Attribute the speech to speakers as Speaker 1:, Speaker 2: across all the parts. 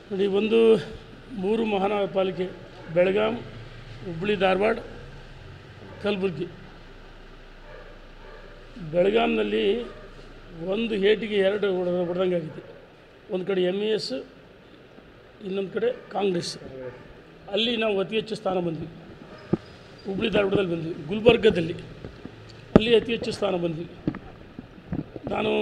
Speaker 1: ನೋಡಿ ಒಂದು ಮೂರು ಮಹಾನಗರ ಪಾಲಿಕೆ ಬೆಳಗಾಂ ಹುಬ್ಬಳ್ಳಿ ಧಾರವಾಡ ಕಲಬುರಗಿ ಬೆಳಗಾಂನಲ್ಲಿ ಒಂದು ಏಟಿಗೆ ಎರಡು ಹೊಡೆದ ಹೊಡೆದಂಗಾಗಿದೆ ಒಂದು ಕಡೆ ಎಮ್ ಇ ಎಸ್ ಇನ್ನೊಂದು ಕಡೆ ಕಾಂಗ್ರೆಸ್ ಅಲ್ಲಿ ನಾವು ಅತಿ ಹೆಚ್ಚು ಸ್ಥಾನ ಬಂದ್ವಿ ಹುಬ್ಳಿ ಧಾರವಾಡದಲ್ಲಿ ಬಂದ್ವಿ ಗುಲ್ಬರ್ಗದಲ್ಲಿ ಅಲ್ಲಿ ಅತಿ ಹೆಚ್ಚು ಸ್ಥಾನ ಬಂದ್ವಿ ನಾನು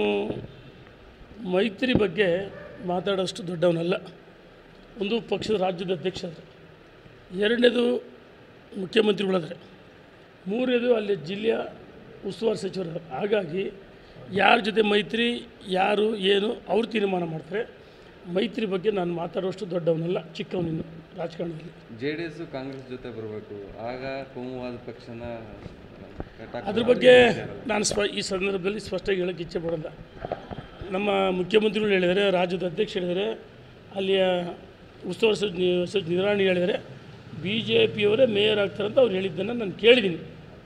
Speaker 1: ಮೈತ್ರಿ ಬಗ್ಗೆ ಮಾತಾಡೋಷ್ಟು ದೊಡ್ಡವನಲ್ಲ ಒಂದು ಪಕ್ಷದ ರಾಜ್ಯದ ಅಧ್ಯಕ್ಷ ಆದರೆ ಎರಡನೇದು ಮುಖ್ಯಮಂತ್ರಿಗಳಾದರೆ ಮೂರನೇದು ಅಲ್ಲಿ ಜಿಲ್ಲೆಯ ಉಸ್ತುವಾರಿ ಸಚಿವರು ಹಾಗಾಗಿ ಯಾರ ಜೊತೆ ಮೈತ್ರಿ ಯಾರು ಏನು ಅವ್ರು ತೀರ್ಮಾನ ಮಾಡ್ತಾರೆ ಮೈತ್ರಿ ಬಗ್ಗೆ ನಾನು ಮಾತಾಡೋಷ್ಟು ದೊಡ್ಡವನಲ್ಲ ಚಿಕ್ಕವನಿನ್ನು ರಾಜಕಾರಣದಲ್ಲಿ
Speaker 2: ಜೆ ಡಿ ಎಸ್ ಕಾಂಗ್ರೆಸ್ ಜೊತೆ ಬರಬೇಕು ಆಗ ಕೋಮುವಾದ ಪಕ್ಷನ ಕಟ್ಟಾಕ್
Speaker 1: ಅದ್ರ ಬಗ್ಗೆ ನಾನು ಸ್ವ ಈ ಸಂದರ್ಭದಲ್ಲಿ ಸ್ಪಷ್ಟವಾಗಿ ಹೇಳೋಕ್ಕೆ ಇಚ್ಛೆ ಪಡಲ್ಲ ನಮ್ಮ ಮುಖ್ಯಮಂತ್ರಿಗಳು ಹೇಳಿದ್ದಾರೆ ರಾಜ್ಯದ ಅಧ್ಯಕ್ಷ ಹೇಳಿದ್ದಾರೆ ಅಲ್ಲಿಯ ಉಸ್ತುವಾರಿ ಸಚಿವ ಸಚಿವ ನಿರಾಣಿ ಹೇಳಿದ್ದಾರೆ ಬಿ ಜೆ ಪಿಯವರೇ ಮೇಯರ್ ಆಗ್ತಾರಂತ ಅವ್ರು ಹೇಳಿದ್ದನ್ನು ನಾನು ಕೇಳಿದ್ದೀನಿ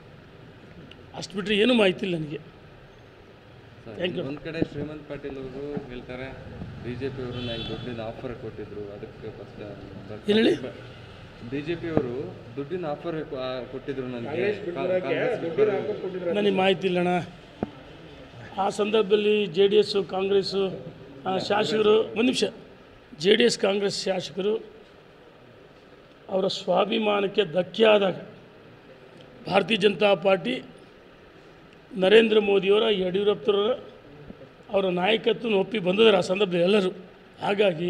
Speaker 1: ಅಷ್ಟು ಬಿಟ್ಟರೆ ಏನೂ ಮಾಹಿತಿ ಇಲ್ಲ ನನಗೆ Thank you.
Speaker 2: ಒಂದ್ ಕಡೆ ಶ್ರೀಮಂತ್ ಪಾಟೀಲ್ ಅವರು ಹೇಳ್ತಾರೆ ಬಿಜೆಪಿ ಅವರು ನನಗೆ ದುಡ್ಡಿನ ಆಫರ್ ಕೊಟ್ಟಿದ್ರು ಅದಕ್ಕೆ ಫಸ್ಟ್
Speaker 1: ಏನ್ ಹೇಳಿ?
Speaker 2: ಬಿಜೆಪಿ ಅವರು ದುಡ್ಡಿನ ಆಫರ್ ಕೊಟ್ಟಿದ್ರು ನನಗೆ ಕಾಂಗ್ರೆಸ್ ಬಿಟ್ಬರೋದು.
Speaker 1: ನನಗೆ ಮಾಹಿತಿ ಇಲ್ಲಣ್ಣ ಆ ಸಂದರ್ಭದಲ್ಲಿ ಜೆ ಡಿ ಎಸ್ಸು ಕಾಂಗ್ರೆಸ್ಸು ಆ, ಶಾಸಕರು ಒಂದು ನಿಮಿಷ ಜೆ ಡಿ ಎಸ್ ಕಾಂಗ್ರೆಸ್ ಶಾಸಕರು ಅವರ ಸ್ವಾಭಿಮಾನಕ್ಕೆ ಧಕ್ಕೆ ಆದಾಗ ಭಾರತೀಯ ಜನತಾ ಪಾರ್ಟಿ ನರೇಂದ್ರ ಮೋದಿಯವರ ಯಡಿಯೂರಪ್ಪರವರ ಅವರ ನಾಯಕತ್ವವನ್ನು ಒಪ್ಪಿ ಬಂದಿದ್ದಾರೆ ಆ ಸಂದರ್ಭದಲ್ಲಿ ಎಲ್ಲರೂ ಹಾಗಾಗಿ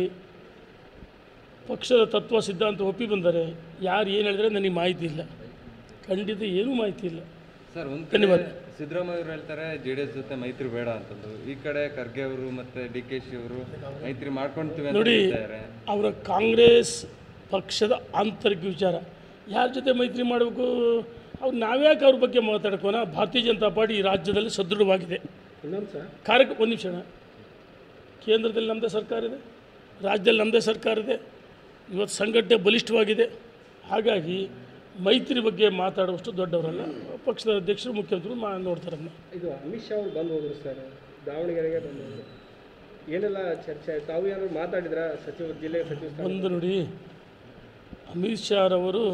Speaker 1: ಪಕ್ಷದ ತತ್ವ ಸಿದ್ಧಾಂತ ಒಪ್ಪಿ ಬಂದರೆ ಯಾರು ಏನು ಹೇಳಿದ್ರೆ ನನಗೆ ಮಾಹಿತಿ ಇಲ್ಲ ಖಂಡಿತ ಏನೂ ಮಾಹಿತಿ ಇಲ್ಲ
Speaker 2: ಸರ್ ಒಂದ್
Speaker 1: ಧನ್ಯವಾದ.
Speaker 2: ಕಡೆ ಸಿದ್ದರಾಮಯ್ಯ ಅವರು ಹೇಳ್ತಾರೆ ಜೆ ಡಿ ಎಸ್ ಜೊತೆ ಮೈತ್ರಿ ಬೇಡ ಅಂತಂದು ಈ ಕಡೆ ಖರ್ಗೆ ಅವರು ಮತ್ತೆ ಡಿ ಕೆ ಶಿ ಅವರು ಮೈತ್ರಿ ಮಾಡ್ಕೊಂತೀವಿ ಅಂತ
Speaker 1: ನೋಡಿ
Speaker 2: ಹೇಳ್ತಾರೆ
Speaker 1: ಅವರ ಕಾಂಗ್ರೆಸ್ ಪಕ್ಷದ ಆಂತರಿಕ ವಿಚಾರ ಯಾರ ಜೊತೆ ಮೈತ್ರಿ ಮಾಡಬೇಕು ಅವ್ರು ನಾವ್ಯಾಕೆ ಅವ್ರ ಬಗ್ಗೆ ಮಾತಾಡ್ಕೋಣ ಭಾರತೀಯ ಜನತಾ ಪಾರ್ಟಿ ಈ ರಾಜ್ಯದಲ್ಲಿ ಸದೃಢವಾಗಿದೆ ಕಾರ್ಯಕ್ಕೆ ಒಂದು ನಿಮಿಷ ಅಣ್ಣ. ಕೇಂದ್ರದಲ್ಲಿ ನಮ್ಮದೇ ಸರ್ಕಾರ ಇದೆ ರಾಜ್ಯದಲ್ಲಿ ನಮ್ಮದೇ ಸರ್ಕಾರ ಇದೆ ಇವತ್ತು ಸಂಘಟನೆ ಬಲಿಷ್ಠವಾಗಿದೆ ಹಾಗಾಗಿ ಮೈತ್ರಿ ಬಗ್ಗೆ ಮಾತಾಡುವಷ್ಟು ದೊಡ್ಡವರಲ್ಲ ಪಕ್ಷದ ಅಧ್ಯಕ್ಷರು ಮುಖ್ಯಮಂತ್ರಿಗಳು ಮಾ ನೋಡ್ತಾರೆ ಅದನ್ನ
Speaker 3: ಇದು ಅಮಿತ್ ಶಾ ಅವ್ರು ಬಂದು ಹೋದ್ರು ಸರ್ ದಾವಣಗೆರೆಗೆ ಬಂದು ಹೋದ್ರು ಏನೆಲ್ಲ ಚರ್ಚೆ ಆಯ್ತು ತಾವು ಏನಾದ್ರು ಮಾತಾಡಿದ್ರ ಸಚಿವ ಜಿಲ್ಲೆ ಸಚಿವ ಸ್ಥಾನ
Speaker 1: ಒಂದು ನೋಡಿ ಅಮಿತ್ ಶಾರವರು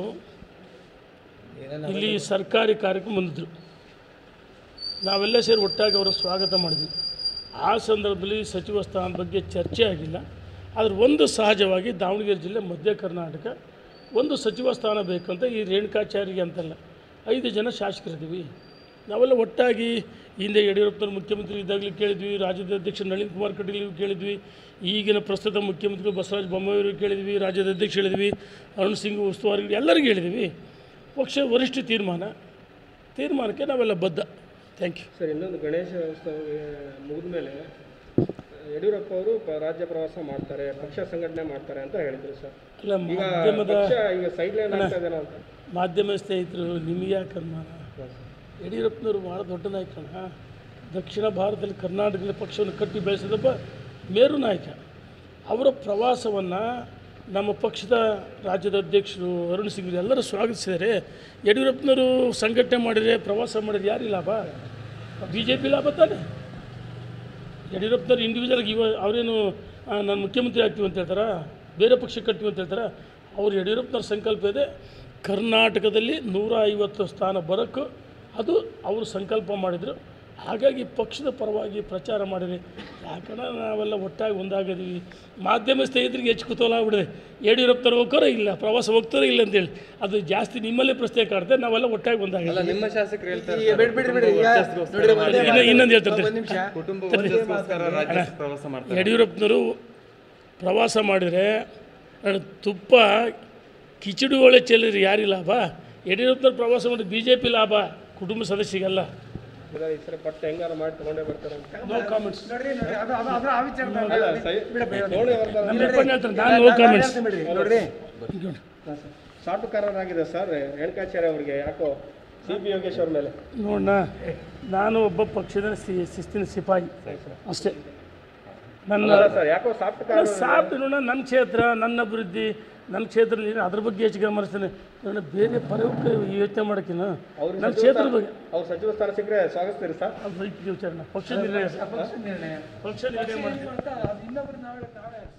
Speaker 1: ಇಲ್ಲಿ ಸರ್ಕಾರಿ ಕಾರ್ಯಕ್ರಮ ಬಂದಿದ್ದರು ನಾವೆಲ್ಲ ಸೇರಿ ಒಟ್ಟಾಗಿ ಅವರ ಸ್ವಾಗತ ಮಾಡಿದ್ವಿ ಆ ಸಂದರ್ಭದಲ್ಲಿ ಸಚಿವ ಸ್ಥಾನದ ಬಗ್ಗೆ ಚರ್ಚೆ ಆಗಿಲ್ಲ ಆದರೆ ಒಂದು ಸಹಜವಾಗಿ ದಾವಣಗೆರೆ ಜಿಲ್ಲೆ ಮಧ್ಯ ಕರ್ನಾಟಕ ಒಂದು ಸಚಿವ ಸ್ಥಾನ ಬೇಕಂತ ಈ ರೇಣುಕಾಚಾರ್ಯ ಅಂತಲ್ಲ ಐದು ಜನ ಶಾಸಕರಿದ್ದೀವಿ ನಾವೆಲ್ಲ ಒಟ್ಟಾಗಿ ಹಿಂದೆ ಯಡಿಯೂರಪ್ಪನವ್ರು ಮುಖ್ಯಮಂತ್ರಿ ಇದ್ದಾಗಲೂ ಕೇಳಿದ್ವಿ ರಾಜ್ಯದ ಅಧ್ಯಕ್ಷ ನಳಿನ್ ಕುಮಾರ್ ಕಟೀಲ್ ಕೇಳಿದ್ವಿ ಈಗಿನ ಪ್ರಸ್ತುತ ಮುಖ್ಯಮಂತ್ರಿ ಬಸವರಾಜ ಬೊಮ್ಮಾಯಿಯವರು ಕೇಳಿದ್ವಿ ರಾಜ್ಯದ ಅಧ್ಯಕ್ಷ ಹೇಳಿದ್ವಿ ಅರುಣ್ ಸಿಂಗ್ ಉಸ್ತುವಾರಿ ಎಲ್ಲರಿಗೂ ಹೇಳಿದ್ವಿ ಪಕ್ಷ ವರಿಷ್ಠ ತೀರ್ಮಾನ ತೀರ್ಮಾನಕ್ಕೆ ನಾವೆಲ್ಲ ಬದ್ಧ ಥ್ಯಾಂಕ್ ಯು
Speaker 3: ಸರ್ ಇನ್ನೊಂದು ಗಣೇಶ ಉತ್ಸವ ಮುಗಿದ ಮೇಲೆ ಯಡಿಯೂರಪ್ಪ ಅವರು ಪ- ರಾಜ್ಯ ಪ್ರವಾಸ ಮಾಡ್ತಾರೆ ಪಕ್ಷ ಸಂಘಟನೆ ಮಾಡ್ತಾರೆ ಅಂತ ಹೇಳಿದ್ರು ಸರ್
Speaker 1: ಅಲ್ಲ
Speaker 3: ಈಗ
Speaker 1: ಮಾಧ್ಯಮದ
Speaker 3: ಪಕ್ಷ ಈಗ ಸೈಡ್ ಲೈನ್ ಆಗ್ತಾ ಇದೇನೋ ಅಂತ
Speaker 1: ಮಾಧ್ಯಮ ಸ್ನೇಹಿತರು ನಿಮಗೆ ಯಾಕೆ ಅನುಮಾನ ಯಡಿಯೂರಪ್ಪನವರು ಭಾಳ ದೊಡ್ಡ ನಾಯಕನ ದಕ್ಷಿಣ ಭಾರತದಲ್ಲಿ ಕರ್ನಾಟಕದಲ್ಲಿ ಪಕ್ಷವನ್ನು ಕಟ್ಟಿ ಬೆಳೆಸಿದಪ್ಪ ಮೇರು ನಾಯಕ ಅವರ ಪ್ರವಾಸವನ್ನು ನಮ್ಮ ಪಕ್ಷದ ರಾಜ್ಯದ ಅಧ್ಯಕ್ಷರು ಅರುಣ್ ಸಿಂಗ್ ಎಲ್ಲರೂ ಸ್ವಾಗತಿಸಿದ್ದಾರೆ ಯಡಿಯೂರಪ್ಪನವರು ಸಂಘಟನೆ ಮಾಡಿದರೆ ಪ್ರವಾಸ ಮಾಡಿದ್ರೆ ಯಾರಿಗೆ ಲಾಭ ಬಿ ಜೆ ಪಿ ಲಾಭ ತಾನೆ ಯಡಿಯೂರಪ್ಪನವ್ರು ಇಂಡಿವಿಜುವಲ್ಗೆ ಇವ ಅವರೇನು ನಾನು ಮುಖ್ಯಮಂತ್ರಿ ಆಗ್ತೀವಿ ಅಂತ ಹೇಳ್ತಾರ ಬೇರೆ ಪಕ್ಷ ಕಟ್ತೀವಿ ಅಂತ ಹೇಳ್ತಾರೆ ಅವ್ರು ಯಡಿಯೂರಪ್ಪನವ್ರ ಸಂಕಲ್ಪ ಇದೆ ಕರ್ನಾಟಕದಲ್ಲಿ ನೂರ ಐವತ್ತು ಸ್ಥಾನ ಬರೋಕ್ಕೂ ಅದು ಅವರು ಸಂಕಲ್ಪ ಮಾಡಿದರು ಹಾಗಾಗಿ ಪಕ್ಷದ ಪರವಾಗಿ ಪ್ರಚಾರ ಮಾಡಿರಿ ಯಾಕಂದ್ರೆ ನಾವೆಲ್ಲ ಒಟ್ಟಾಗಿ ಒಂದಾಗಿದ್ದೀವಿ ಮಾಧ್ಯಮ ಸ್ನೇಹಿತರಿಗೆ ಹೆಚ್ಚು ಕುತೂಹಲ ಆಗ್ಬಿಡಿದೆ ಯಡಿಯೂರಪ್ಪನವ್ರು ಹೋಗ್ತಾರೋ ಇಲ್ಲ ಪ್ರವಾಸ ಹೋಗ್ತಾರೋ ಇಲ್ಲ ಅಂತೇಳಿ ಅದು ಜಾಸ್ತಿ ನಿಮ್ಮಲ್ಲೇ ಪ್ರಶ್ನೆ ಕಾಡ್ತೆ ನಾವೆಲ್ಲ ಒಟ್ಟಾಗಿ ಒಂದಾಗಿದ್ದೀವಿ
Speaker 2: ಅಲ್ಲ ನಿಮ್ಮ ಶಾಸಕರು ಹೇಳ್ತಾರೆ ಸರ್, ಕುಟುಂಬ ವರ್ಚಸ್ಗೋಸ್ಕರ ರಾಜ್ಯ-
Speaker 1: ಇನ್ನು ಇನ್ನೊಂದು ಹೇಳ್ತಾರೆ
Speaker 2: ಕುಟುಂಬ ವರ್ಚಸ್ಗೋಸ್ಕರ ರಾಜ್ಯ ಪ್ರವಾಸ ಮಾಡ್ತಾರೆ
Speaker 1: ಯಡಿಯೂರಪ್ಪನವರು ಪ್ರವಾಸ ಮಾಡಿದರೆ ನನ್ನ ತುಪ್ಪ ಕಿಚಡಿ ಒಳ್ಳೆ ಚೆಲ್ಲಿದ್ರೆ ಯಾರಿಗೆ ಲಾಭ ಯಡಿಯೂರಪ್ಪನವ್ರು ಪ್ರವಾಸ ಮಾಡಿದ್ರೆ ಬಿ ಜೆ ಪಿ ಲಾಭ ಕುಟುಂಬ ಸದಸ್ಯರಿಗಲ್ಲ
Speaker 3: ಇಲ್ಲ ಈ ಸರಿ ಪಟ್ಟ ಹೆಂಗಾರ ಮಾಡಿ ತಗೊಂಡೇ ಬರ್ತಾರೆ ಅಂತ
Speaker 1: ನೋ ಕಾಮೆಂಟ್ಸ್
Speaker 3: ಅಲ್ಲ ಸೈ- ನೋಡಿ ಅವ್ರ್ದು
Speaker 1: ನಮ್ಮ ಯಪ್ಪಣ್ಣ ಹೇಳ್ತಾರೆ ನಾನು ನೋ ಕಾಮೆಂಟ್ಸ್
Speaker 3: ಸಾಟುಕಾರರಾಗಿದೆ ಸರ್ ರೇಣುಕಾಚಾರ್ಯ ಅವರಿಗೆ ಯಾಕೋ ಸಿ ಪಿ ಯೋಗೇಶ್ ಅವ್ರ ಮೇಲೆ
Speaker 1: ನೋಡೋಣ ನಾನು ಒಬ್ಬ ಪಕ್ಷದ ಸಿ ಶಿಸ್ತಿನ ಸಿಪಾಯಿ ಅಷ್ಟೇ ನನ್ನ
Speaker 3: ಅಲ್ಲ ಸರ್ ಯಾಕೋ ಸಾಟುಕಾರ
Speaker 1: ಸಾಫ್ಟ್ ನೋಡ ನನ್ನ ಕ್ಷೇತ್ರ ನನ್ನ ಅಭಿವೃದ್ಧಿ ನನ್ನ ಕ್ಷೇತ್ರದಲ್ಲಿ ಏನು ಅದ್ರ ಬಗ್ಗೆ ಹೆಚ್ಚು ಗಮನಿಸ್ತೇನೆ ನಾನು ಬೇರೆ ಪರೋಕ್ಷ ಯೋಚನೆ ಮಾಡೋಕ್ಕಿನ್ನ
Speaker 3: ಅವ್ರಿಗೆ
Speaker 1: ನನ್ನ
Speaker 3: ಸಚಿವ
Speaker 1: ಕ್ಷೇತ್ರದ
Speaker 3: ಸ್ಥಾನ-
Speaker 1: ಬಗ್ಗೆ
Speaker 3: ಅವ್ರು ಸಚಿವ ಸ್ಥಾನ ಸಿಕ್ಕರೆ ಸ್ವಾಗತಿಸ್ತೀರಿ ಸರ್
Speaker 1: ಅದು ವೈಯಕ್ತಿಕ ವಿಚಾರ ಪಕ್ಷ ನಿರ್ಣಯ ಪಕ್ಷ ನಿರ್ಣಯ ಮಾಡ್ತೀವಿ